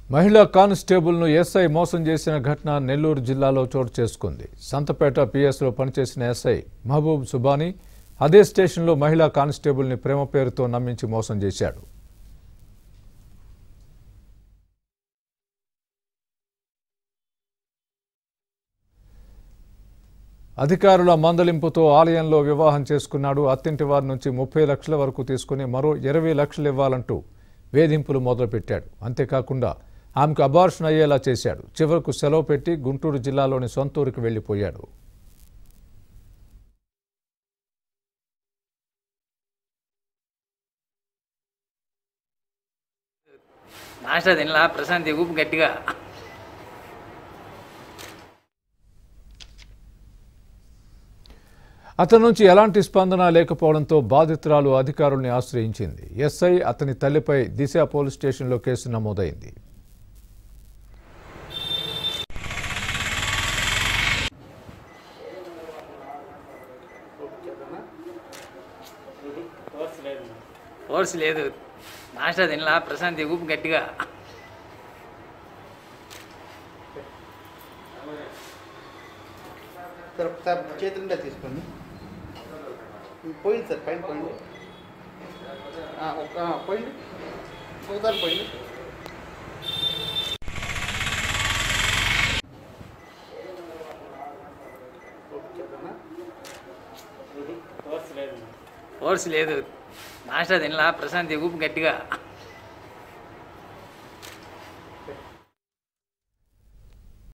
మహిళా కానిస్టేబుల్ను ఎస్ఐ మోసం చేసిన ఘటన నెల్లూరు జిల్లాలో చోటు చేసుకుంది సంతపేట పిఎస్లో పనిచేసిన ఎస్ఐ మహబూబ్ సుబానీ అదే స్టేషన్లో మహిళా కానిస్టేబుల్ని ప్రేమ పేరుతో నమ్మించి మోసం చేశాడు అధికారుల మందలింపుతో ఆలయంలో వివాహం చేసుకున్నాడు అత్తింటి వారి నుంచి ముప్పై లక్షల వరకు తీసుకుని మరో ఇరవై లక్షలు ఇవ్వాలంటూ వేధింపులు మొదలుపెట్టాడు అంతేకాకుండా ఆమెకు అబార్షన్ అయ్యేలా చేశాడు చివరకు సెలవు పెట్టి గుంటూరు జిల్లాలోని సొంతూరుకు వెళ్లిపోయాడు నాష్టా తినలా ప్రశాంతి ఊపు గట్టిగా అతని నుంచి ఎలాంటి స్పందన లేకపోవడంతో బాధితురాలు అధికారుల్ని ఆశ్రయించింది ఎస్ఐ అతని తల్లిపై దిశ పోలీస్ స్టేషన్లో కేసు నమోదైంది ఫోర్స్ లేదు నాష్టా తినలా ప్రశాంతి ఊపు గట్టిగా సార్ సార్ చేతులు ఉండే తీసుకోండి పోయింది సార్ పైన పోయింది ఆ, ఒక ఆ, పోయింది ఒకసారి పోయింది ఓకేనా ఫోర్స్ లేదు నాష్టా తినలా ప్రశాంతి ఊపు గట్టిగా